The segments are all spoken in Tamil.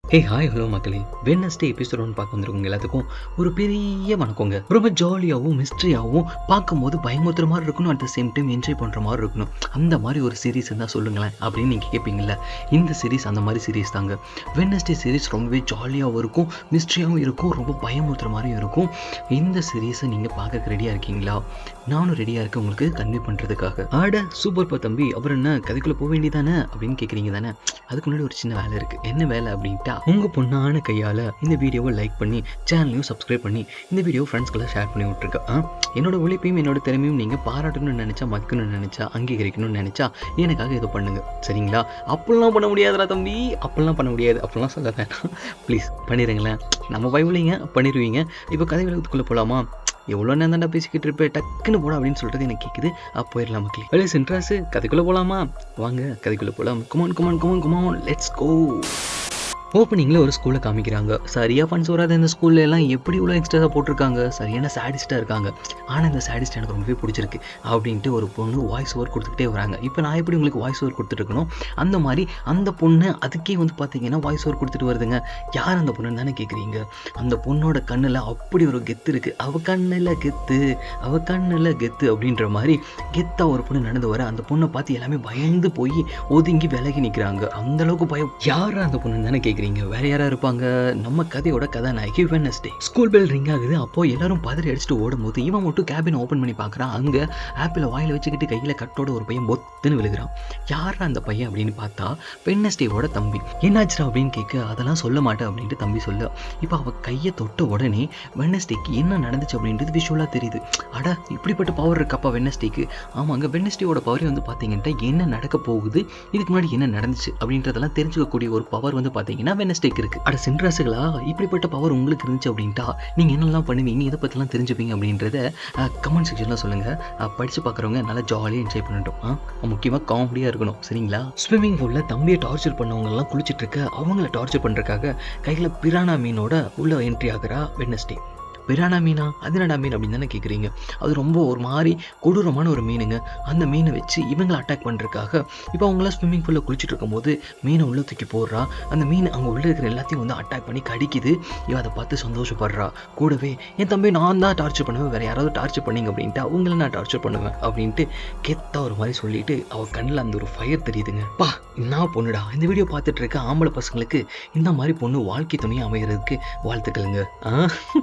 ஹே ஹாய் ஹலோ மக்களே வெனஸ்டே எபிசோட் ஒன்று பார்க்க வந்திருக்கோங்க எல்லாத்துக்கும் ஒரு பெரிய வணக்கங்க ரொம்ப ஜாலியாகவும் மிஸ்ட்ரியாகவும் பார்க்கும்போது பயமுறுத்துற மாதிரி இருக்கணும் at the same time enjoy பண்ணுற மாதிரி இருக்கணும் அந்த மாதிரி ஒரு சீரிஸ் இருந்தால் சொல்லுங்களேன் அப்படின்னு நீங்கள் கேட்பீங்கல்ல இந்த சீரிஸ் அந்த மாதிரி சீரிஸ் தாங்க வெனஸ்டே சீரிஸ் ரொம்பவே ஜாலியாகவும் இருக்கும் மிஸ்ட்ரியாகவும் இருக்கும் ரொம்ப பயமுறுத்துற மாதிரியும் இருக்கும் இந்த சீரீஸை நீங்கள் பார்க்க ரெடியாக இருக்கீங்களா நானும் ரெடியாக இருக்கேன் உங்களுக்கு கன்வே பண்ணுறதுக்காக ஆட சூப்பர் பா தம்பி அப்புறம் என்ன கதைக்குள்ளே போக வேண்டியதானே அப்படின்னு கேட்குறீங்க தானே அதுக்கு முன்னாடி ஒரு சின்ன வேலை இருக்குது என்ன வேலை அப்படின்ட்டா உங்கள் பொண்ணான கையால் இந்த வீடியோவை லைக் பண்ணி சேனலையும் சப்ஸ்கிரைப் பண்ணி இந்த வீடியோ ஃப்ரெண்ட்ஸ்க்கெல்லாம் ஷேர் பண்ணி விட்ருக்க ஆ என்னோட உழைப்பையும் என்னோட திறமையும் நீங்கள் பாராட்டணும்னு நினச்சா மதிக்கணும்னு நினச்சா அங்கீகரிக்கணும்னு நினச்சா எனக்காக இதை பண்ணுங்க சரிங்களா அப்படிலாம் பண்ண முடியாதுடா தம்பி அப்படிலாம் பண்ண முடியாது அப்படிலாம் சொல்ல வேண்டாம் ப்ளீஸ் பண்ணிடுங்களேன் நம்ம பயவில்லைங்க பண்ணிடுவீங்க இப்போ கதை விளக்கத்துக்குள்ளே போகலாமா எவ்வளோ நேரம் தாண்டா பேசிக்கிட்டு இருப்பேன் டக்குன்னு போட அப்படின்னு சொல்கிறது எனக்கு கேட்குது அப்போ போயிடலாம் மக்களே அலே சென்ட்ராஸு கதைக்குள்ளே போகலாமா வாங்க கதைக்குள்ளே போகலாம் குமான் குமான் குமான் குமான் லெட்ஸ் கோ ஓப்பனிங்கில் ஒரு ஸ்கூலை காமிக்கிறாங்க சரியாக ஃபண்ட்ஸ் வராத இந்த ஸ்கூல்ல எல்லாம் எப்படி இவ்வளோ எக்ஸ்ட்ராஸாக போட்டிருக்காங்க சரியான சாடிஸ்ட்டாக இருக்காங்க ஆனால் இந்த சாடிஸ்ட் எனக்கு ரொம்பவே பிடிச்சிருக்கு அப்படின்ட்டு ஒரு பொண்ணு வாய்ஸ் ஓவர் கொடுத்துக்கிட்டே வராங்க இப்போ நான் எப்படி உங்களுக்கு வாய்ஸ் ஓவர் கொடுத்துட்ருக்கணும் அந்த மாதிரி அந்த பொண்ணு அதுக்கே வந்து பார்த்தீங்கன்னா வாய்ஸ் ஓவர் கொடுத்துட்டு வருதுங்க யார் அந்த பொண்ணுன்னு தானே கேட்குறீங்க அந்த பொண்ணோட கண்ணில் அப்படி ஒரு கெத்து இருக்குது அவ கண்ணில் கெத்து அவ கண்ணில் கெத்து அப்படின்ற மாதிரி கெத்தாக ஒரு பொண்ணு நடந்து வர அந்த பொண்ணை பார்த்து எல்லாமே பயந்து போய் ஒதுங்கி விலகி நிற்கிறாங்க அந்த அளவுக்கு பயம் யார் அந்த பொண்ணு தானே கேட்குறீங்க வேற யாரா இருப்பாங்க நம்ம கதையோட கதாநாயகி வெனஸ்டே ஸ்கூல் பெல் ரிங் ஆகுது அப்போ எல்லாரும் பதறி அடிச்சுட்டு ஓடும் போது இவன் மட்டும் கேபின் ஓப்பன் பண்ணி பார்க்குறான் அங்கே ஆப்பிள் வாயில் வச்சுக்கிட்டு கையில் கட்டோட ஒரு பையன் பொத்துன்னு விழுகிறான் யாரா அந்த பையன் அப்படின்னு பார்த்தா வெனஸ்டேவோட தம்பி என்னாச்சுடா அப்படின்னு கேட்க அதெல்லாம் சொல்ல மாட்டேன் அப்படின்ட்டு தம்பி சொல்ல இப்போ அவ கையை தொட்ட உடனே வெனஸ்டேக்கு என்ன நடந்துச்சு அப்படின்றது விஷுவலாக தெரியுது அட இப்படிப்பட்ட பவர் இருக்கப்பா வெனஸ்டேக்கு ஆமாங்க வெனஸ்டேவோட பவரே வந்து பார்த்தீங்கன்னா என்ன நடக்க போகுது இதுக்கு முன்னாடி என்ன நடந்துச்சு அப்படின்றதெல்லாம் தெரிஞ்சுக்கக்கூடிய ஒரு பவர் வந்து பார்த்தீங்கன்னா வெனஸ்டேக்கு இருக்கு அட சென்ட்ராசுகளா இப்படிப்பட்ட பவர் உங்களுக்கு இருந்துச்சு அப்படின்ட்டா நீங்கள் என்னெல்லாம் பண்ணுவீங்க இதை பற்றிலாம் தெரிஞ்சுப்பீங்க அப்படின்றத கமெண்ட் செக்ஷனில் சொல்லுங்கள் படித்து பார்க்குறவங்க நல்லா ஜாலியாக என்ஜாய் பண்ணட்டும் முக்கியமாக காமெடியாக இருக்கணும் சரிங்களா ஸ்விம்மிங் பூலில் தம்பியை டார்ச்சர் பண்ணவங்கலாம் குளிச்சிட்டு இருக்க அவங்கள டார்ச்சர் பண்ணுறதுக்காக கையில் பிரானா மீனோட உள்ள என்ட்ரி ஆகிறா வெனஸ்டே பிரானா மீனா அது என்னடா மீன் அப்படின்னு தானே கேட்குறீங்க அது ரொம்ப ஒரு மாதிரி கொடூரமான ஒரு மீனுங்க அந்த மீனை வச்சு இவங்களை அட்டாக் பண்ணுறதுக்காக இப்போ அவங்களாம் ஸ்விம்மிங் பூலில் குளிச்சுட்டு இருக்கும்போது மீனை உள்ளே தூக்கி போடுறா அந்த மீன் அங்கே உள்ளே இருக்கிற எல்லாத்தையும் வந்து அட்டாக் பண்ணி கடிக்குது இவன் அதை பார்த்து சந்தோஷப்படுறா கூடவே என் தம்பி நான் தான் டார்ச்சர் பண்ணுவேன் வேறு யாராவது டார்ச்சர் பண்ணீங்க அப்படின்ட்டு அவங்கள நான் டார்ச்சர் பண்ணுவேன் அப்படின்ட்டு கெத்தா ஒரு மாதிரி சொல்லிட்டு அவள் கண்ணில் அந்த ஒரு ஃபயர் தெரியுதுங்க பா என்ன பொண்ணுடா இந்த வீடியோ பார்த்துட்டு இருக்க ஆம்பளை பசங்களுக்கு இந்த மாதிரி பொண்ணு வாழ்க்கை துணையை அமைகிறதுக்கு வாழ்த்துக்களுங்க ஆ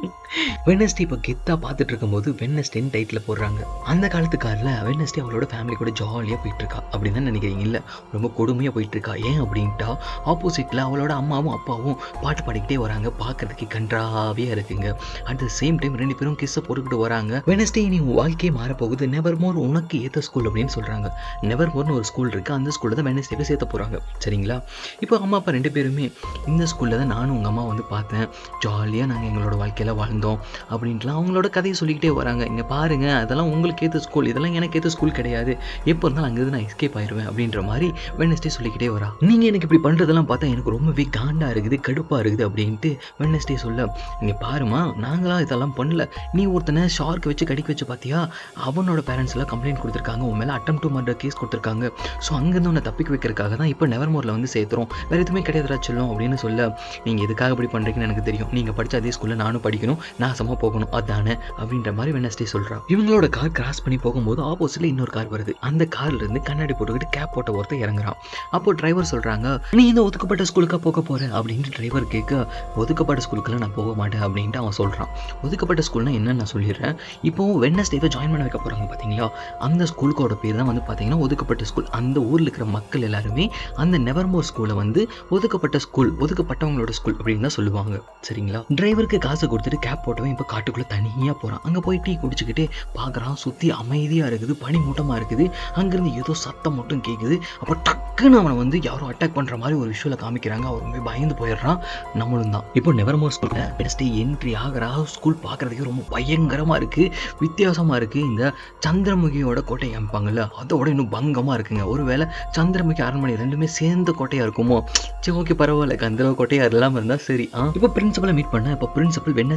வெனஸ்டே இப்போ கெத்தாக பார்த்துட்டு இருக்கும்போது வெனஸ்டேன்னு டைட்டில் போடுறாங்க அந்த காலத்து காரில் வெனஸ்டே அவளோட ஃபேமிலி கூட ஜாலியாக போயிட்டு இருக்கா அப்படின்னு தான் நினைக்கிறீங்க இல்லை ரொம்ப கொடுமையாக போயிட்டு இருக்கா ஏன் அப்படின்ட்டா ஆப்போசிட்டில் அவளோட அம்மாவும் அப்பாவும் பாட்டு பாடிக்கிட்டே வராங்க பார்க்கறதுக்கு கன்றாவியாக இருக்குங்க அட் த சேம் டைம் ரெண்டு பேரும் கிஸ்ஸை போட்டுக்கிட்டு வராங்க வெனஸ்டே நீ உன் வாழ்க்கையே மாறப்போகுது நெவர் மோர் உனக்கு ஏற்ற ஸ்கூல் அப்படின்னு சொல்கிறாங்க நெவர் மோர்னு ஒரு ஸ்கூல் இருக்குது அந்த ஸ்கூலில் தான் வெனஸ்டேவை சேர்த்த போகிறாங்க சரிங்களா இப்போ அம்மா அப்பா ரெண்டு பேருமே இந்த ஸ்கூலில் தான் நானும் உங்கள் அம்மா வந்து பார்த்தேன் ஜாலியாக நாங்கள் எங்களோட வாழ்க்கையில் வாழ்ந்தோம் அப்படின்ட்டுலாம் அவங்களோட கதையை சொல்லிக்கிட்டே வராங்க இங்கே பாருங்க அதெல்லாம் உங்களுக்கு ஏற்ற ஸ்கூல் இதெல்லாம் எனக்கு ஏற்ற ஸ்கூல் கிடையாது எப்போ இருந்தாலும் அங்கேருந்து நான் எஸ்கேப் ஆயிடுவேன் அப்படின்ற மாதிரி வெனஸ்டே சொல்லிக்கிட்டே வரா நீங்கள் எனக்கு இப்படி பண்ணுறதெல்லாம் பார்த்தா எனக்கு ரொம்பவே காண்டாக இருக்குது கடுப்பாக இருக்குது அப்படின்ட்டு வெனஸ்டே சொல்ல இங்கே பாருமா நாங்களாம் இதெல்லாம் பண்ணல நீ ஒருத்தனை ஷார்க் வச்சு கடிக்க வச்சு பார்த்தியா அவனோட பேரண்ட்ஸ் எல்லாம் கம்ப்ளைண்ட் கொடுத்துருக்காங்க உன் மேலே அட்டம் டு மர்டர் கேஸ் கொடுத்துருக்காங்க ஸோ அங்கேருந்து உன்னை தப்பிக்க வைக்கிறதுக்காக தான் இப்போ நெவர்மோரில் வந்து சேர்த்துறோம் வேறு எதுவுமே கிடையாதுடா சொல்லும் அப்படின்னு சொல்ல நீங்கள் எதுக்காக இப்படி பண்ணுறீங்கன்னு எனக்கு தெரியும் நீங்கள் படித்த அதே ஸ்கூலில் நானும் படிக்கணும் நாசமாக போகணும் அதானே அப்படின்ற மாதிரி வெனஸ்டே சொல்கிறா இவங்களோட கார் கிராஸ் பண்ணி போகும்போது ஆப்போசிட்ல இன்னொரு கார் வருது அந்த கார்ல இருந்து கண்ணாடி போட்டுக்கிட்டு கேப் போட்ட ஒருத்தர் இறங்குறான் அப்போ டிரைவர் சொல்றாங்க நீ இந்த ஒதுக்கப்பட்ட ஸ்கூலுக்கா போக போற அப்படின்ட்டு டிரைவர் கேட்க ஒதுக்கப்பட்ட ஸ்கூலுக்குலாம் நான் போக மாட்டேன் அப்படின்ட்டு அவன் சொல்றான் ஒதுக்கப்பட்ட ஸ்கூல்னா என்னன்னு நான் சொல்லிடுறேன் இப்போ வெனஸ்டேவை ஜாயின் பண்ண வைக்க போறாங்க பாத்தீங்களா அந்த ஸ்கூலுக்கோட பேர் தான் வந்து பாத்தீங்கன்னா ஒதுக்கப்பட்ட ஸ்கூல் அந்த ஊர்ல இருக்கிற மக்கள் எல்லாருமே அந்த நெவர்மோர் ஸ்கூலை வந்து ஒதுக்கப்பட்ட ஸ்கூல் ஒதுக்கப்பட்டவங்களோட ஸ்கூல் அப்படின்னு தான் சொல்லுவாங்க சரிங்களா டிரைவருக்கு காசு கொடுத்துட்டு கேப் போட்டவன் இப்போ காட்டுக்குள்ளே தனியாக போகிறான் அங்கே போய் டீ குடிச்சுக்கிட்டு பார்க்குறான் சுற்றி அமைதியாக இருக்குது பனி மூட்டமாக இருக்குது அங்கேருந்து ஏதோ சத்தம் மட்டும் கேட்குது அப்போ டக்குன்னு அவனை வந்து யாரோ அட்டாக் பண்ணுற மாதிரி ஒரு விஷுவலை காமிக்கிறாங்க அவன் ரொம்ப பயந்து போயிடுறான் நம்மளும் தான் இப்போ நெவர்மோர் ஸ்கூலில் பெஸ்ட்டு என்ட்ரி ஆகிறா ஸ்கூல் பார்க்குறதுக்கு ரொம்ப பயங்கரமாக இருக்குது வித்தியாசமாக இருக்குது இந்த சந்திரமுகியோட கோட்டை காமிப்பாங்கல்ல அதோட இன்னும் பங்கமாக இருக்குங்க ஒருவேளை சந்திரமுகி அரண்மனை ரெண்டுமே சேர்ந்த கோட்டையாக இருக்குமோ சரி ஓகே பரவாயில்ல கந்தளவு கோட்டையாக இல்லாமல் இருந்தால் சரி ஆ இப்போ பிரின்சிபலை மீட் பண்ண இப்போ பிரின்சிபல் வெனஸ்டே கிட்ட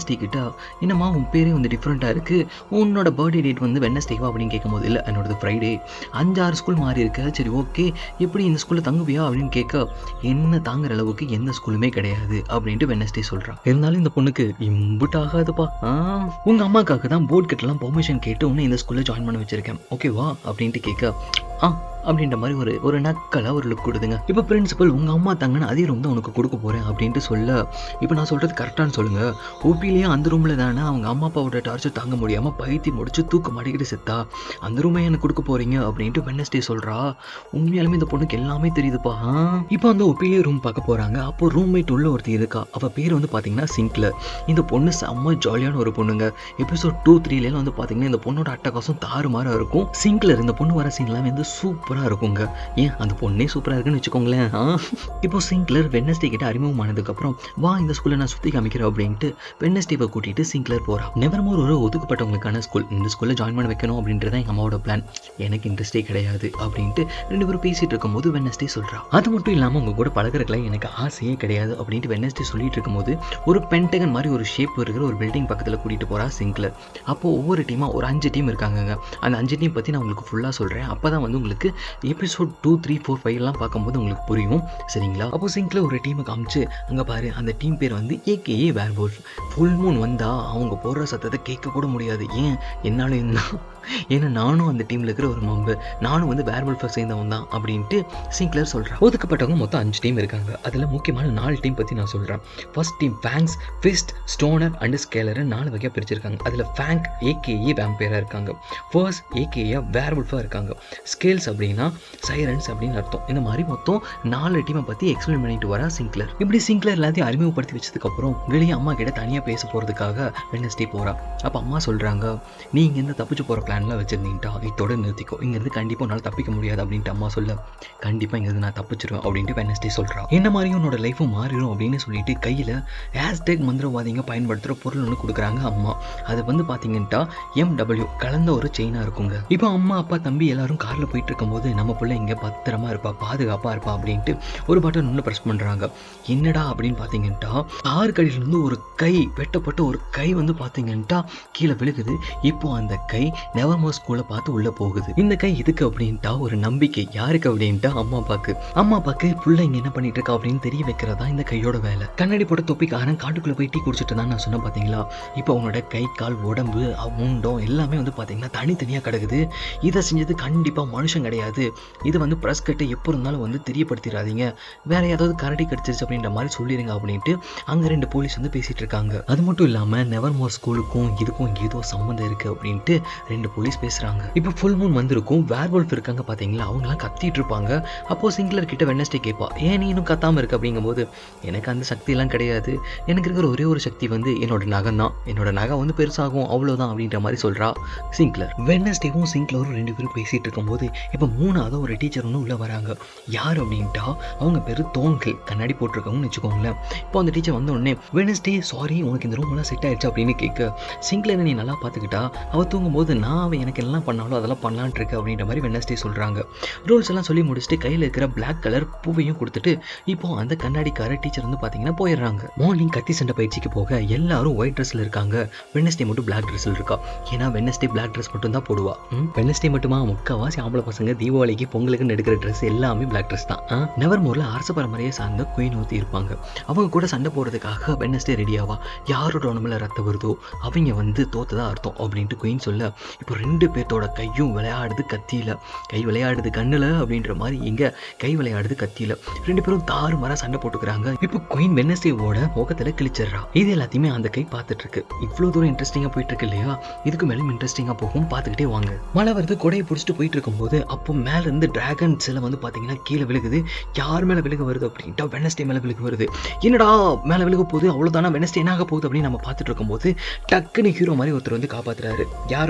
என்னம்மா உன் பேரே வந்து டிஃப்ரெண்ட்டாக இருக்குது உன்னோட பர்த்டே டேட் வந்து வெனஸ்டேவா அப்படின்னு கேட்கும்போது இல்லை என்னோடது ஃப்ரைடே அஞ்சாறு ஸ்கூல் மாறி இருக்கு சரி ஓகே எப்படி இந்த ஸ்கூலில் தங்குவியா அப்படின்னு கேட்க என்ன தாங்குற அளவுக்கு எந்த ஸ்கூலுமே கிடையாது அப்படின்ட்டு வெனஸ்டே சொல்கிறான் இருந்தாலும் இந்த பொண்ணுக்கு இம்புட் ஆகாதுப்பா ஆ உங்கள் அம்மாக்காக தான் போர்ட் கிட்டலாம் பெர்மிஷன் கேட்டு உன்னை இந்த ஸ்கூலில் ஜாயின் பண்ண வச்சிருக்கேன் ஓகேவா அப்படின்ட்டு கேட்க ஆ அப்படின்ற மாதிரி ஒரு ஒரு நக்கலாக ஒரு லுக் கொடுதுங்க இப்போ பிரின்சிபல் உங்கள் அம்மா தாங்கன்னு அதே ரூம் தான் உனக்கு கொடுக்க போகிறேன் அப்படின்ட்டு சொல்ல இப்போ நான் சொல்கிறது கரெக்டானு சொல்லுங்கள் ஓபிலேயே அந்த ரூமில் தானே அவங்க அம்மா அப்பாவோட டார்ச்சர் தாங்க முடியாமல் பைத்தி முடிச்சு தூக்க மாட்டிக்கிட்டு செத்தா அந்த ரூமை எனக்கு கொடுக்க போகிறீங்க அப்படின்ட்டு வெனஸ்டே சொல்கிறா உண்மையாலுமே இந்த பொண்ணுக்கு எல்லாமே தெரியுதுப்பா ஆ. இப்போ வந்து ஒப்பிலே ரூம் பார்க்க போகிறாங்க அப்போ ரூம்மேட் உள்ள ஒருத்தி இருக்கா அவள் பேர் வந்து பார்த்தீங்கன்னா சிங்க்லர் இந்த பொண்ணு செம்ம ஜாலியான ஒரு பொண்ணுங்க எபிசோட் டூ த்ரீலாம் வந்து பார்த்தீங்கன்னா இந்த பொண்ணோட அட்டகாசம் தாறுமாறாக இருக்கும் சிங்க்லர் இந்த பொண்ணு வர சீன்லாம் வந்து சூப்பராக இருக்குங்க ஏன் அந்த பொண்ணே சூப்பராக இருக்குன்னு வச்சுக்கோங்களேன் ஆ. இப்போ சிங்க்லர் வென்னஸ்டே கிட்ட அறிமுகமானதுக்கப்புறம் வா இந்த ஸ்கூலில் நான் சுற்றி காமிக்கிறேன் அப்படின்ட்டு வென்னஸ்டேவை கூட்டிட்டு சிங்க்லர் போகிறா நெவர்மோர் ஒரு ஒதுக்கப்பட்டவங்களுக்கான ஸ்கூல் இந்த ஸ்கூலில் ஜாயின் பண்ண வைக்கணும் அப்படின்றது தான் எங்கள் அம்மாவோட பிளான் எனக்கு இன்ட்ரெஸ்டே கிடையாது அப்படின்ட்டு ரெண்டு பேரும் பேசிட்டு இருக்கும்போது வென்னஸ்டே சொல்கிறா அது மட்டும் இல்லாமல் உங்க கூட பழகிறதுக்குலாம் எனக்கு ஆசையே கிடையாது அப்படின்ட்டு வென்னஸ்டே சொல்லிட்டு இருக்கும்போது ஒரு பென்டகன் மாதிரி ஒரு ஷேப் இருக்கிற ஒரு பில்டிங் பக்கத்தில் கூட்டிகிட்டு போகிறா சிங்க்லர் அப்போது ஒவ்வொரு டீமாக ஒரு அஞ்சு டீம் இருக்காங்கங்க அந்த அஞ்சு டீம் பற்றி நான் உங்களுக்கு ஃபுல்லாக சொல்கிறேன் அப்போ தான் வந்து உங்களுக்கு எபிசோட் டூ த்ரீ ஃபோர் ஃபைவ்லாம் பார்க்கும்போது உங்களுக்கு புரியும் சரிங்களா அப்போ சிங்கில் ஒரு டீமை காமிச்சு அங்கே பாரு அந்த டீம் பேர் வந்து ஏகேஏ வேர்வோல்ஃப் ஃபுல் மூன் வந்தால் அவங்க போடுற சத்தத்தை கேட்க கூட முடியாது ஏன் என்னாலும் என்ன ஏன்னா நானும் அந்த டீமில் இருக்கிற ஒரு மெம்பர் நானும் வந்து வேர்வல்ஃபை சேர்ந்தவன் தான் அப்படின்ட்டு சிங்க்லர் சொல்கிறான் ஒதுக்கப்பட்டவங்க மொத்தம் அஞ்சு டீம் இருக்காங்க அதில் முக்கியமான நாலு டீம் பற்றி நான் சொல்கிறேன் first team fangs fist stoner and scaler நாலு வகையாக பிரிச்சிருக்காங்க அதில் ஃபேங்க் ஏகேஏ வேம்பேராக இருக்காங்க ஃபர்ஸ்ட் ஏகேஏ வேர்வல்ஃபாக இருக்காங்க ஸ்கேல்ஸ் அப்படின்னா சைரன்ஸ் அப்படின்னு அர்த்தம் இந்த மாதிரி மொத்தம் நாலு டீமை பற்றி எக்ஸ்பிளைன் பண்ணிட்டு வரா சிங்க்லர் இப்படி சிங்க்லர் எல்லாத்தையும் அறிமுகப்படுத்தி வச்சதுக்கப்புறம் வெளியே அம்மா கிட்ட தனியாக பேச போகிறதுக்காக வெனஸ்டே போகிறா அப்போ அம்மா சொல்கிறாங்க நீ இங்கேருந்து தப்பிச்சு போகிற பிளான்லாம் வச்சுருந்தீங்கட்டா இதோட நிறுத்திக்கோ இங்கேருந்து கண்டிப்பாக உன்னால் தப்பிக்க முடியாது அப்படின்ட்டு அம்மா சொல்ல கண்டிப்பாக இங்கேருந்து நான் தப்பிச்சிருவேன் அப்படின்ட்டு வெனஸ்டே சொல்கிறா என்ன மாதிரியும் உன்னோட லைஃப்பும் மாறிடும் அப்படின்னு சொல்லிட்டு கையில் ஹேஷ்டேக் மந்திரவாதிங்க பயன்படுத்துகிற பொருள் ஒன்று கொடுக்குறாங்க அம்மா அது வந்து பார்த்தீங்கன்னா எம்டபிள்யூ கலந்த ஒரு செயினாக இருக்குங்க இப்போ அம்மா அப்பா தம்பி எல்லாரும் காரில் போயிட்டு இருக்கும்போது நம்ம பிள்ளை இங்கே பத்திரமா இருப்பா பாதுகாப்பாக இருப்பா அப்படின்ட்டு ஒரு பட்டன் ஒன்று ப்ரெஸ் பண்ணுறாங்க என்னடா அப்படின்னு பார்த்தீங்கன்னா ஆறு கடியிலேருந்து ஒரு கை வெட்டப்பட்ட ஒரு கை வந்து பார்த்தீங்கன்னா கீழே விழுகுது இப்போ அந்த கை நெவர்மோ ஸ்கூலை பார்த்து உள்ளே போகுது இந்த கை எதுக்கு அப்படின்ட்டா ஒரு நம்பிக்கை யாருக்கு அப்படின்ட்டா அம்மா அப்பாக்கு அம்மா அப்பாக்கு புள்ள இங்கே என்ன பண்ணிட்டு இருக்கா அப்படின்னு தெரிய வைக்கிறதா இந்த கையோட வேலை கண்ணாடி போட்ட தொப்பிக்காரன் காட்டுக்குள்ளே போய் டீ குடிச்சிட்டு தான் நான் சொன்னேன் பார்த்தீங்களா இப்போ அவனோட கை கால் உடம்பு அவ முண்டம் எல்லாமே வந்து பார்த்தீங்கன்னா தனித்தனியாக கிடக்குது இதை செஞ்சது கண்டிப்பாக மனுஷன் கிடையாது இது வந்து ப்ரெஸ் கட்டு எப்போ இருந்தாலும் வந்து தெரியப்படுத்திடாதீங்க வேற ஏதாவது கரடி கடிச்சிருச்சு அப்படின்ற மாதிரி சொல்லிடுங்க அப்படின்ட்டு அங்கே ரெண்டு போலீஸ் வந்து பேசிட்டு இருக்காங்க அது மட்டும் இல்லாமல் நெவர்மோர் ஸ்கூலுக்கும் இதுக்கும் ஏதோ சம்மந்தம் இருக்குது அப்படின்ட்டு ரெண்டு போலீஸ் பேசுகிறாங்க இப்போ ஃபுல் மூன் வந்திருக்கும் வேர்வல்ஃப் இருக்காங்க பார்த்தீங்களா அவங்களாம் கத்திட்டு இருப்பாங்க அப்போது சிங்லர் கிட்ட வெனஸ்டே கேட்பா ஏன் நீ இன்னும் கத்தாமல் இருக்கு அப்படிங்கும்போது எனக்கு அந்த சக்தியெல்லாம் கிடையாது எனக்கு இருக்கிற ஒரே ஒரு சக்தி வந்து என்னோட நகம் தான் என்னோட நகை வந்து பெருசாகும் அவ்வளோதான் அப்படின்ற மாதிரி சொல்கிறா சிங்க்லர் வெனஸ்டேவும் சிங்க்லரும் ரெண்டு பேரும் பேசிகிட்டு இருக்கும்போது இப்போ மூணாவது ஒரு டீச்சர் ஒன்று உள்ளே வராங்க யார் அப்படின்ட்டா அவங்க பேர் தோன்கள் கண்ணாடி போட்டிருக்கவங்கன்னு வச்சுக்கோங்களேன் இப்போ அந்த டீச்சர் வந்த உடனே வெனஸ்டே சாரி உனக்கு இந்த ரூம் எல்லாம் செட் ஆயிடுச்சு அப்படின்னு கேட்க சிங்க்லரை நீ நல்லா பார்த்துக்கிட்டா அவள் தூங்கும்போது நான் அவன் எனக்கு எல்லாம் பண்ணாலும் அதெல்லாம் பண்ணலான்ட்டு இருக்கு அப்படின்ற மாதிரி வெனஸ்டே சொல்கிறாங்க ரூல்ஸ் எல்லாம் சொல்லி முடிச்சுட்டு கையில் இருக்கிற பிளாக் கலர் பூவையும் கொடுத்துட்டு இப்போ அந்த கண்ணாடிக்கார டீச்சர் வந்து பார்த்தீங்கன்னா போயிடுறாங்க மார்னிங் கத்தி சண்டை பயிற்சிக்கு போக எல்லாரும் ஒயிட் ட்ரெஸ்ஸில் இருக்காங்க வெனஸ்டே மட்டும் பிளாக் ட்ரெஸ்ஸில் இருக்கா ஏன்னா வெனஸ்டே பிளாக் ட்ரெஸ் மட்டும் தான் போடுவா வெனஸ்டே மட்டுமா முக்கால்வாசி ஆம்பளை பசங்க தீபாவளிக்கு பொங்கலுக்கு எடுக்கிற ட்ரெஸ் எல்லாமே பிளாக் ட்ரெஸ் தான் நெவர்மோரில் அரச பரம்பரையை சார்ந்த குயின் ஊற்றி இருப்பாங்க அவங்க கூட சண்டை போடுறதுக்காக வெனஸ்டே ரெடியாவா யாரோட உடம்புல ரத்தம் வருதோ அவங்க வந்து தோத்ததா அர்த்தம் அப்படின்ட்டு குயின் சொல்ல இப்போ ரெண்டு பேர்த்தோட கையும் விளையாடுது கத்தியில கை விளையாடுது கண்ணில் அப்படின்ற மாதிரி இங்க கை விளையாடுது கத்தியில ரெண்டு பேரும் தாறு மாறா சண்டை போட்டுக்கிறாங்க இப்போ குயின் வெனஸ்டேவோட முகத்துல கிழிச்சிடுறா இது எல்லாத்தையுமே அந்த கை பார்த்துட்டு இருக்கு இவ்வளோ தூரம் இன்ட்ரெஸ்டிங்காக போயிட்டு இருக்கு இல்லையா இதுக்கு மேலும் இன்ட்ரெஸ்டிங்காக போகும் பார்த்துக்கிட்டே வாங்க மழை வருது கொடையை பிடிச்சிட்டு போயிட்டு இருக்கும்போது அப்போ மேல இருந்து டிராகன் சிலை வந்து பார்த்தீங்கன்னா கீழே விழுகுது யார் மேலே விழுக வருது அப்படின்ட்டா வெனஸ்டே மேலே விழுக வருது என்னடா மேலே விழுக போகுது அவ்வளோதானா வெனஸ்டே என்ன ஆக போகுது அப்படின்னு நம்ம பார்த்துட்டு இருக்கும்போது டக்குன்னு ஹீரோ மாதிரி ஒருத்தர் வந்து காப்பாத்துறாரு யார் அப்படின்ட்டா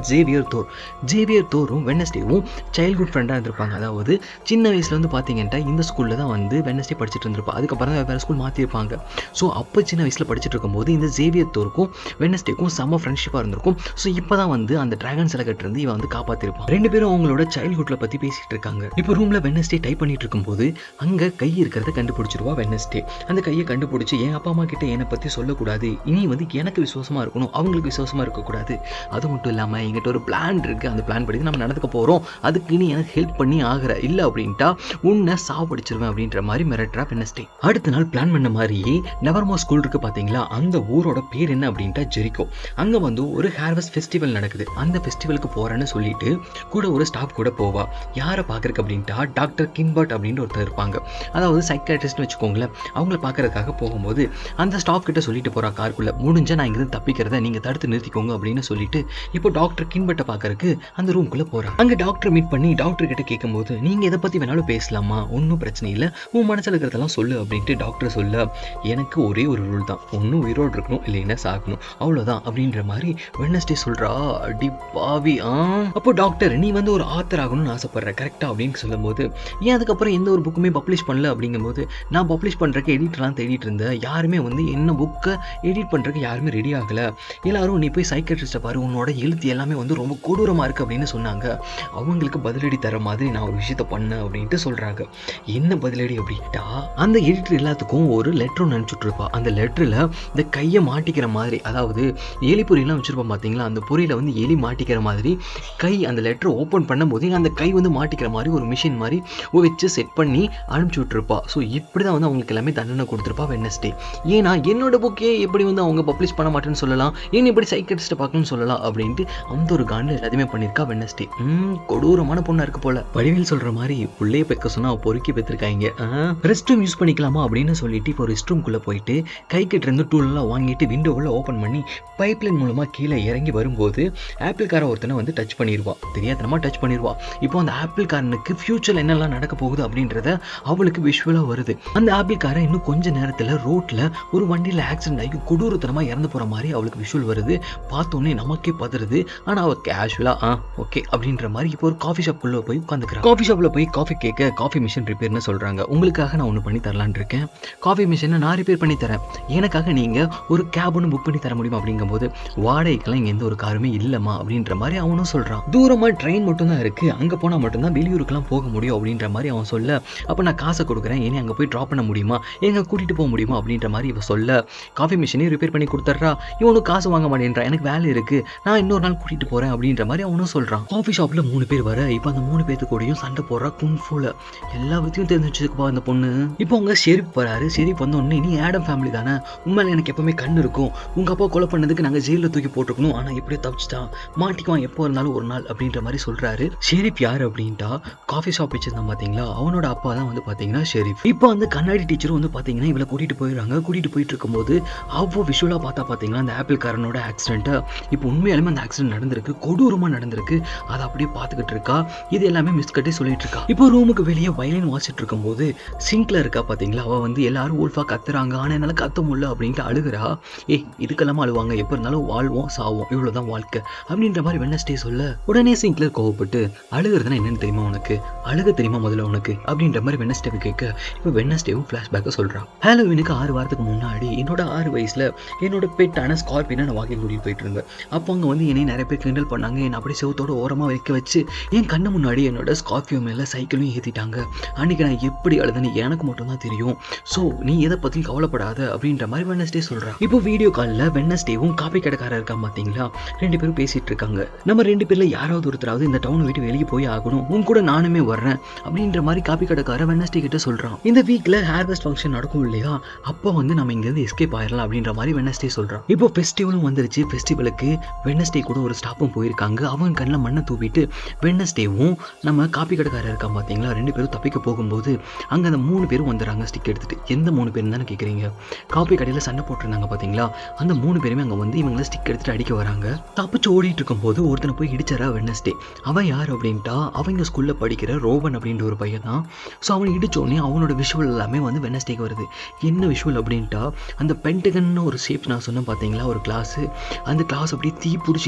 ஜேவியர் தோர் ஜேவியர் தோரும் வெனஸ்டேவும் சைல்ட்ஹுட் ஃப்ரெண்டாக இருந்திருப்பாங்க அதாவது சின்ன வயசுல வந்து பார்த்தீங்கன்னா இந்த ஸ்கூலில் தான் வந்து வெனஸ்டே படிச்சுட்டு இருந்திருப்பா அதுக்கப்புறம் தான் வேறு ஸ்கூல் மாற்றிருப்பாங்க ஸோ அப்போ சின்ன வயசில் படிச்சுட்டு இருக்கும்போது இந்த ஜேவியர் தோருக்கும் வெனஸ்டேக்கும் செம்ம ஃப்ரெண்ட்ஷிப்பாக இருந்திருக்கும் ஸோ இப்போ தான் வந்து அந்த டிராகன் சிலை இருந்து இவன் வந்து காப்பாற்றிருப்பான் ரெண்டு பேரும் அவங்களோட சைல்ட்ஹுட்டில் பற்றி பேசிட்டு இருக்காங்க இப்போ ரூமில் வெனஸ்டே டைப் பண்ணிட்டு இருக்கும்போது அங்கே கை இருக்கிறத கண்டுபிடிச்சிருவா வெனஸ்டே அந்த கையை கண்டுபிடிச்சி என் அப்பா அம்மா கிட்ட என்னை பற்றி சொல்லக்கூடாது இனி வந்து எனக்கு விசுவாசமாக இருக்கணும் அவங்களுக்கு விசுவாசமாக இருக்கக்கூடாது அது மட்டும் இல்லாமல் எங்கிட்ட ஒரு பிளான் இருக்குது அந்த பிளான் படி நம்ம நடந்துக்க போகிறோம் அதுக்கு நீ எனக்கு ஹெல்ப் பண்ணி ஆகிற இல்லை அப்படின்ட்டா உன்னை சாவடிச்சிருவேன் அப்படின்ற மாதிரி மிரட்டுறா வெனஸ்டே அடுத்த நாள் பிளான் பண்ண மாதிரியே நெவர்மோ ஸ்கூல் இருக்கு பார்த்தீங்களா அந்த ஊரோட பேர் என்ன அப்படின்ட்டா ஜெரிக்கோ அங்கே வந்து ஒரு ஹேர்வெஸ்ட் ஃபெஸ்டிவல் நடக்குது அந்த ஃபெஸ்டிவலுக்கு போகிறேன்னு சொல்லிட்டு கூட ஒரு ஸ்டாஃப் கூட போவா யாரை பார்க்குறக்கு அப்படின்ட்டா டாக்டர் கின்பர்ட் அப்படின்ற ஒருத்தர் இருப்பாங்க அதாவது சைக்காட்ரிஸ்ட்னு வச்சுக்கோங்களேன் அவங்கள பார்க்கறதுக்காக போகும்போது அந்த ஸ்டாஃப் கிட்ட சொல்லிட்டு போகிறா காருக்குள்ளே முடிஞ்சா நான் இங்கிருந்து தப்பிக்கிறத நீங்கள் தடுத்து நிறுத்திக்கோங்க அப்படின்னு சொல்லிட்டு இப்போ டாக்டர் கின்பர்ட்டை பார்க்கறக்கு அந்த ரூம்குள்ளே போகிறா அங்கே டாக்டர் மீட் பண்ணி டாக்டர் கிட்ட கேட்கும்போது நீங்கள் எதை பற்றி வேணாலும் பேசலாமா ஒன்றும் பிரச்சனை இல்லை உன் மனசில் இருக்கிறதெல்லாம் சொல்லு அப்படின்ட்டு டாக்டர் சொல்ல எனக்கு ஒரே ஒரு ரூல் தான் ஒன்றும் உயிரோடு இருக்கணும் இல்லைன்னா சாகணும் அவ்வளோதான் அப்படின்ற மாதிரி வெனஸ்டே சொல்கிறா அடி பாவி ஆ அப்போ டாக்டர் நீ வந்து ஒரு ஆத்தர் ஆகணும்னு ஆசைப்படுற கரெக்டாக அப்படின்னு சொல்லும்போது ஏன் அதுக்கப்புறம் எந்த ஒரு புக்குமே பப்ளிஷ் பண்ணல அப்படிங்கும்போது நான் பப்ளிஷ் பண்ணுறக்கு எடிட்டர்லாம் தேடிட்டு இருந்தேன் யாருமே வந்து என்ன புக்கை எடிட் பண்ணுறக்கு யாருமே ரெடி ஆகலை எல்லாரும் நீ போய் சைக்கட்ரிஸ்ட்டை பாரு உன்னோட எழுத்து எல்லாமே வந்து ரொம்ப கொடூரமாக இருக்குது அப்படின்னு சொன்னாங்க அவங்களுக்கு பதிலடி தர மாதிரி நான் ஒரு விஷயத்த பண்ணேன் அப்படின்ட்டு சொல்கிறாங்க என்ன பதிலடி அப்படின்ட்டா அந்த எடிட்டர் எல்லாத்துக்கும் ஒரு லெட்டர் ஒன்று அனுப்பிச்சுட்ருப்பா அந்த லெட்டரில் இந்த கையை மாட்டிக்கிற மாதிரி அதாவது எலி பொரியெல்லாம் வச்சுருப்போம் பார்த்தீங்களா அந்த பொரியில் வந்து எலி மாட்டிக்கிற மாதிரி கை அந்த லெட்டரை ஓப்பன் பண்ணும்போது அந்த கை வந்து மாட்டிக்கிற மாதிரி ஒரு மிஷின் மாதிரி வச்சு செட் பண்ணி அனுப்பிச்சி விட்ருப்பா ஸோ இப்படி தான் வந்து அவங்களுக்கு எல்லாமே தண்டனை கொடுத்துருப்பா வெனஸ்டே ஏன்னா என்னோட புக்கே எப்படி வந்து அவங்க பப்ளிஷ் பண்ண மாட்டேன்னு சொல்லலாம் ஏன் இப்படி சைக்கட்ரிஸ்ட்டை பார்க்கணும்னு சொல்லலாம் அப்படின்ட்டு அந்த ஒரு காண்டில் எல்லாத்தையுமே பண்ணியிருக்கா வெனஸ்டே ம் கொடூரமான பொண்ணாக இருக்கு போல வடிவேல் சொல்கிற மாதிரி புள்ளைய பெக்க சொன்னால் பொறுக்கி பெற்றிருக்காங்க ரெஸ்ட் ரூம் யூஸ் பண்ணிக்கலாமா அப்படின்னு சொல்லிட்டு இப்போ ரெஸ்ட் ரூம்குள்ளே போயிட்டு கை கிட்ட இருந்து டூலெல்லாம் வாங்கிட்டு விண்டோவில் ஓப்பன் பண்ணி பைப்லைன் மூலமாக கீழே இறங்கி வரும்போது ஆப்பிள் காரை ஒருத்தனை வந்து டச் பண்ணிடுவா தெரியாதனமா டச் பண்ணிடுவா இப்போ அந்த ஆப்பிள் காரனுக்கு ஃபியூச்சரில் என்னெல்லாம் நடக்க போகுது அப்படின்றத அவளுக்கு விஷுவலாக வருது அந்த ஆப்பிள் காரை இன்னும் கொஞ்ச நேரத்தில் ரோட்டில் ஒரு வண்டியில் ஆக்சிடென்ட் ஆகி கொடூரத்தனமாக இறந்து போகிற மாதிரி அவளுக்கு விஷுவல் வருது பார்த்தோன்னே நமக்கே பதறுது ஆனால் அவள் கேஷுவலாக ஆ ஓகே அப்படின்ற மாதிரி இப்போ ஒரு காஃபி ஷாப்புக்குள்ளே போய் உட்காந்துக்கிறா காஃபி ஷாப்பில் போய் காஃபி கேட்க காஃபி மிஷின் ரிப்பேர்னு சொல்கிறாங்க உங்களுக்காக நான் ஒன்று பண்ணி தரலான்னு இருக்கேன் காஃபி மிஷினை நான் ரிப்பேர் பண்ணி தரேன் எனக்காக நீங்கள் ஒரு கேப் ஒன்று புக் பண்ணி தர முடியுமா அப்படிங்கும்போது வாடகைக்கெல்லாம் இங்கே எந்த ஒரு காருமே இல்லைம்மா அப்படின்ற மாதிரி அவனும் சொல்கிறான் தூரமாக ட்ரெயின் மட்டும்தான் இருக்குது அங்கே போனால் மட்டும்தான் வெளியூருக்குலாம் போக முடியும் அப்படின்ற மாதிரி அவன் சொல்ல அப்போ நான் காசை கொடுக்குறேன் ஏன்னா அங்கே போய் ட்ராப் பண்ண முடியுமா எங்க கூட்டிகிட்டு போக முடியுமா அப்படின்ற மாதிரி இவ சொல்ல காஃபி மிஷினையும் ரிப்பேர் பண்ணி கொடுத்துட்றா இவனும் காசு வாங்க மாட்டேன்றா எனக்கு வேலை இருக்குது நான் இன்னொரு நாள் கூட்டிகிட்டு போகிறேன் அப்படின்ற மாதிரி அவனும் சொல்கிறான் காஃபி ஷாப்பில் மூணு பேர் வர இப்போ அந்த மூணு பேர்த்து கூடயும் சண்டை போடுறா குன்ஃபுல எல்லா பற்றியும் தெரிஞ்சு வச்சுக்குப்பா அந்த பொண்ணு இப்போ அவங்க ஷெரீப் வராரு ஷெரீப் வந்த உடனே நீ ஆடம் ஃபேமிலி தானே உண்மையில எனக்கு எப்பவுமே கண் இருக்கும் உங்கள் அப்பா கொலை பண்ணதுக்கு நாங்கள் ஜெயிலில் தூக்கி போட்டிருக்கணும் ஆனால் எப்படியோ தப்பிச்சிட்டான் மாட்டிக்குவான் எப்போ இருந்தாலும் ஒரு நாள் அப்படின்ற மாதிரி சொல்கிறாரு ஷெரீப் யார் அப்படின்ட்டா காஃபி ஷாப் வச்சிருந்தான் பார்த்தீங்களா அவனோட அப்பா தான் வந்து பார்த்தீங்கன்னா ஷெரீப் இப்போ வந்து கண்ணாடி டீச்சரும் வந்து பார்த்தீங்கன்னா இவளை கூட்டிகிட்டு போயிடுறாங்க கூட்டிகிட்டு போயிட்டு இருக்கும்போது அவ்வளோ விஷுவலாக பார்த்தா பார்த்தீங்கன்னா அந்த ஆப்பிள் காரனோட ஆக்சிடென்ட்டை இப்போ உண்மையாலுமே அந்த ஆக்சிடென்ட் நடந்திருக்கு கொடூரமாக நடந்திருக்கு அதை அப்படியே பார்த்துக்கிட்டு இருக்கா இது எல்லாமே மிஸ் கட்டி சொல்லிட்டு இருக்கா இப்போ ரூமுக்கு வெளியே வயலின் வாசிட்டு இருக்கும்போது சிங்க்ல இருக்கா பார்த்தீங்களா அவள் வந்து எல்லாரும் ஊல்ஃபா கத்துறாங்க ஆனால் என்னால் கத்த முடியல அப்படின்ட்டு அழுகிறா ஏய் இதுக்கெல்லாமா அழுவாங்க எப்போ இருந்தாலும் வாழ்வோம் சாவோம் இவ்வளோதான் வாழ்க்கை அப்படின்ற மாதிரி வெனஸ்டே சொல்ல உடனே சிங்க்லர் கோவப்பட்டு அழுகிறதுனா என்னன்னு தெரியுமா உனக்கு அழுக தெரியுமா முதல்ல உனக்கு அப்படின்ற மாதிரி வெனஸ்டேவை கேட்க இப்போ வெனஸ்டேவும் ஃப்ளாஷ்பேக்கை சொல்கிறான் ஹாலோவினுக்கு ஆறு வாரத்துக்கு முன்னாடி என்னோட ஆறு வயசில் என்னோட பெட்டான ஸ்கார்பியனை நான் வாக்கிங் கூட்டிகிட்டு போயிட்டு இருந்தேன் அப்போ அங்கே வந்து என்னை நிறைய பேர் கிண்டல் பண்ணாங்க என்னை அப்படியே செவத்தோட ஓரமாக வைக்க வச்சு என் கண்ணு முன்னாடி என்னோட ஸ்கார்பியோ மேலே சைக்கிளும் ஏற்றிட்டாங்க அன்றைக்கி நான் எப்படி அழுதுன்னு எனக்கு மட்டும்தான் தெரியும் ஸோ நீ எதை பற்றியும் கவலைப்படாத அப்படின்ற மாதிரி வெனஸ்டே சொல்கிறான் இப்போ வீடியோ காலில் வெனஸ்டேவும் காப்பி கடைக்காரர் இருக்கான் பார்த்தீங்களா ரெண்டு பேரும் பேசிகிட்டு இருக்காங்க நம்ம ரெண்டு பேரில் யாராவது ஒருத்தராவது இந்த டவுனை விட்டு வெளியே போய் ஆகணும் உன் கூட நானுமே வர்றேன் அப்படின்ற மாதிரி காப்பி கடைக்காரர் வெனஸ்டே கிட்ட சொல்கிறான் இந்த வீக்கில் ஹேர்வெஸ்ட் ஃபங்க்ஷன் நடக்கும் இல்லையா அப்போ வந்து நம்ம இங்கேருந்து எஸ்கேப் ஆயிடலாம் அப்படின்ற மாதிரி வெனஸ்டே சொல்கிறான் இப்போ ஃபெஸ்டிவலும் வந்துருச்சு ஃபெஸ்டிவலுக்கு வெனஸ்டே கூட ஒரு ஸ்டாப்பும் போயிருக்காங்க அவங்க கண்ணில் மண்ணை தூவிட்டு வெனஸ்டேவும் நம்ம காப்பி கடைக்காரர் இருக்கான் பார்த்தீங்களா ரெண்டு பேரும் தப்பிக்க போகும்போது அங்கே அந்த மூணு பேரும் வந்துடுறாங்க ஸ்டிக் எடுத்துட்டு எந்த மூணு பேரும் தானே கேட்குறீங்க காப்பி கடையில் சண்டை போட்டிருந்தாங்க பார்த்தீங்களா அந்த மூணு பேருமே அங்கே வந்து இவங்கள ஸ்டிக் எடுத்துட்டு அடிக்க வராங்க தப்பிச்சு ஓடிட்டு இருக்கும்போது ஒருத்தனை போய் இடிச்சாரா வெனஸ்டே அவன் யார் அப்படின்ட்டா அவங்க ஸ்கூலில் படிக்கிற ரோவன் அப்படின்ற ஒரு பையன் தான் ஸோ அவன் இடிச்சோடனே அவனோட விஷுவல் எல்லாமே வந்து வெனஸ்டேக்கு வருது என்ன விஷுவல் அப்படின்ட்டா அந்த பென்டகன்னு ஒரு ஷேப் நான் சொன்னேன் பார்த்தீங்களா ஒரு கிளாஸு அந்த கிளாஸ் அப்படியே தீ பிடிச்சி எரியுது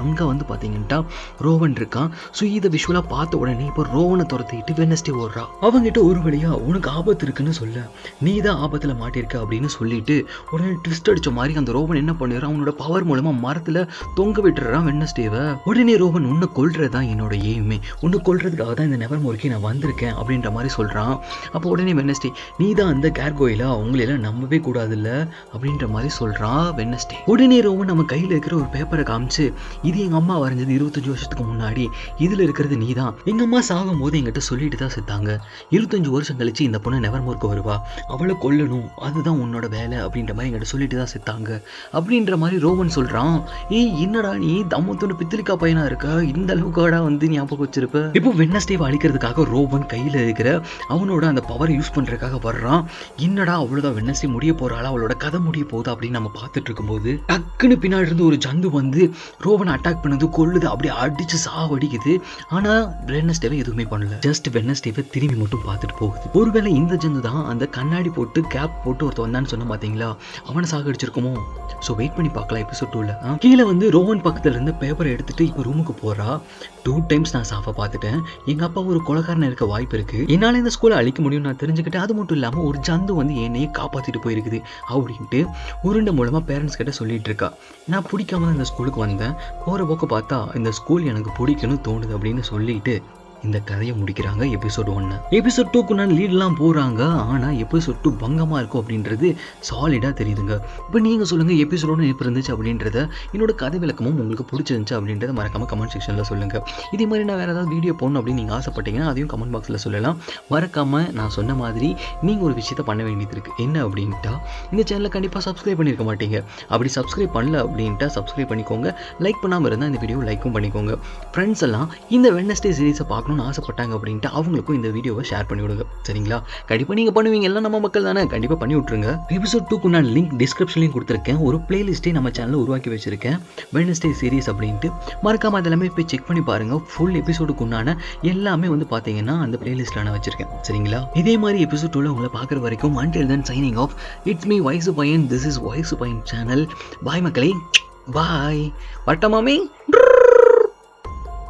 அங்கே வந்து பார்த்தீங்கன்னா ரோவன் இருக்கான் ஸோ இதை விஷுவலாக பார்த்த உடனே இப்போ ரோவனை துரத்திட்டு வெனஸ்டே ஓடுறா அவங்ககிட்ட ஒரு வழியா உனக்கு ஆபத்து இருக்குன்னு சொல்ல நீ தான் ஆபத்தில் மாட்டிருக்க அப்படின்னு சொல்லிட்டு உடனே ட்விஸ்ட் அடிச்ச மாதிரி அந்த ரோவன் என்ன பண்ணிடுறான் அவனோட பவர் மூலமா மரத்தில் தொங்க விட்டுறான் வெனஸ்டேவை உடனே ரோவன் உன்னை கொல்றது தான் என்னோட எய்மே உன்னை கொல்றதுக்காக தான் இந்த நெவர் முறைக்கு நான் வந்திருக்கேன் அப்படின்ற மாதிரி சொல்கிறான் அப்போ உடனே வெனஸ்டே நீ தான் அந்த கேர்கோயிலா அவங்களெல்லாம் நம்பவே கூடாதுல்ல அப்படின்ற மாதிரி சொல்கிறான் வெனஸ்டே உடனே ரோவன் நம்ம கையில் இருக்கிற ஒரு பேப்பரை காமிச்சு இது எங்கள் அம்மா வரைஞ்சது இருபத்தஞ்சு வருஷத்துக்கு முன்னாடி இதில் இருக்கிறது நீ தான் எங்கள் அம்மா சாகும் போது எங்கிட்ட சொல்லிட்டு தான் செத்தாங்க இருபத்தஞ்சு வருஷம் கழிச்சு இந்த பொண்ணு நெவர்மோருக்கு வருவா அவளை கொல்லணும் அதுதான் உன்னோட வேலை அப்படின்ற மாதிரி எங்கிட்ட சொல்லிட்டு தான் செத்தாங்க அப்படின்ற மாதிரி ரோவன் சொல்கிறான் ஏய் என்னடா நீ தம்மத்தோட பித்திலிக்கா பையனா இருக்க இந்த அளவுக்காடா வந்து ஞாபகம் வச்சிருப்ப இப்போ வென்னஸ்டேவை அழிக்கிறதுக்காக ரோவன் கையில் இருக்கிற அவனோட அந்த பவரை யூஸ் பண்ணுறதுக்காக வர்றான் என்னடா அவ்வளோதான் வென்னஸ்டே முடிய போகிறாளா அவளோட கதை முடிய போகுது அப்படின்னு நம்ம பார்த்துட்டு இருக்கும்போது டக்குன்னு பின்னாடி இருந்து ஒரு ஜந்து வந்து ரோவனை அட்டாக் பண்ணுது கொல்லுது அப்படியே அடிச்சு சாவடிக்குது ஆனால் வென்னஸ்டேவை எதுவுமே பண்ணல ஜஸ்ட் வென்னஸ்டேவை திரும்பி மட்டும் பார்த்துட்டு போகுது ஒருவேளை இந்த ஜந்து தான் அந்த கண்ணாடி போட்டு கேப் போட்டு ஒருத்த வந்தான்னு சொன்ன பார்த்தீங்களா அவனை சாகடிச்சிருக்குமோ ஸோ வெயிட் பண்ணி பார்க்கலாம் எபிசோட் டூவில் கீழே வந்து ரோவன் பக்கத்துல இருந்து பேப்பரை எடுத்துட்டு இப்போ ரூமுக்கு போறா டூ டைம்ஸ் நான் சாஃபா பார்த்துட்டேன் எங்க அப்பா ஒரு கொலகாரன் இருக்க வாய்ப்பு இருக்கு என்னால் இந்த ஸ்கூலை அழிக்க முடியும் நான் தெரிஞ்சுக்கிட்டேன் அது மட்டும் இல்லாமல் ஒரு ஜந்து வந்து என்னையே காப்பாற்றிட்டு போயிருக்குது அப்படின்ட்டு உருண்டை மூலமாக பேரண்ட்ஸ் கிட்ட சொல்லிட்டு இருக்கா நான் பிடிக்காம தான் இந்த ஸ்கூலுக்கு வந்தேன் போகிற போக்க பார்த்தா இந்த ஸ்கூல் எனக்கு பிடிக்கும்னு தோணுது அப்படின்னு சொல்லிட்டு இந்த கதையை முடிக்கிறாங்க எபிசோட் ஒன்று எபிசோட் டூக்கு நான் லீட்லாம் போகிறாங்க ஆனால் எபிசோட் டூ பங்கமாக இருக்கும் அப்படின்றது சாலிடாக தெரியுதுங்க இப்போ நீங்கள் சொல்லுங்கள் எபிசோட் ஒன்று எப்படி இருந்துச்சு அப்படின்றத என்னோட கதை விளக்கமும் உங்களுக்கு பிடிச்சிருந்துச்சு அப்படின்றத மறக்காம கமெண்ட் செக்ஷனில் சொல்லுங்கள் இதே மாதிரி நான் வேறு ஏதாவது வீடியோ போடணும் அப்படின்னு நீங்கள் ஆசைப்பட்டீங்கன்னா அதையும் கமெண்ட் பாக்ஸில் சொல்லலாம் மறக்காமல் நான் சொன்ன மாதிரி நீங்கள் ஒரு விஷயத்த பண்ண வேண்டியது இருக்குது என்ன அப்படின்ட்டா இந்த சேனலை கண்டிப்பாக சப்ஸ்கிரைப் பண்ணியிருக்க மாட்டீங்க அப்படி சப்ஸ்கிரைப் பண்ணல அப்படின்ட்டா சப்ஸ்கிரைப் பண்ணிக்கோங்க லைக் பண்ணாமல் இருந்தால் இந்த வீடியோ லைக்கும் பண்ணிக்கோங்க ஃப்ரெண்ட்ஸ் எல்லாம் இந்த வெட்னஸ்டே சீரிஸை பார்க்கணும்னு ஆசைப்பட்டாங்க அப்படின்ட்டு அவங்களுக்கும் இந்த வீடியோவை ஷேர் பண்ணி விடுங்க சரிங்களா கண்டிப்பாக நீங்கள் பண்ணுவீங்க எல்லாம் நம்ம மக்கள் தானே கண்டிப்பாக பண்ணி விட்ருங்க எபிசோட் டூக்கு நான் லிங்க் டிஸ்கிரிப்ஷன்லையும் கொடுத்துருக்கேன் ஒரு பிளேலிஸ்ட்டே நம்ம சேனலில் உருவாக்கி வச்சிருக்கேன் வெட்னஸ்டே சீரிஸ் அப்படின்ட்டு மறக்காம அதெல்லாமே போய் செக் பண்ணி பாருங்கள் ஃபுல் எபிசோடுக்கு உண்டான எல்லாமே வந்து பார்த்தீங்கன்னா அந்த பிளேலிஸ்ட்டில் நான் வச்சிருக்கேன் சரிங்களா இதே மாதிரி எபிசோட் டூவில் உங்களை பார்க்குற வரைக்கும் until then signing off it's me வயசு பையன் திஸ் இஸ் வயசு பையன் சேனல் பாய் மக்களே பாய் வட்ட மாமி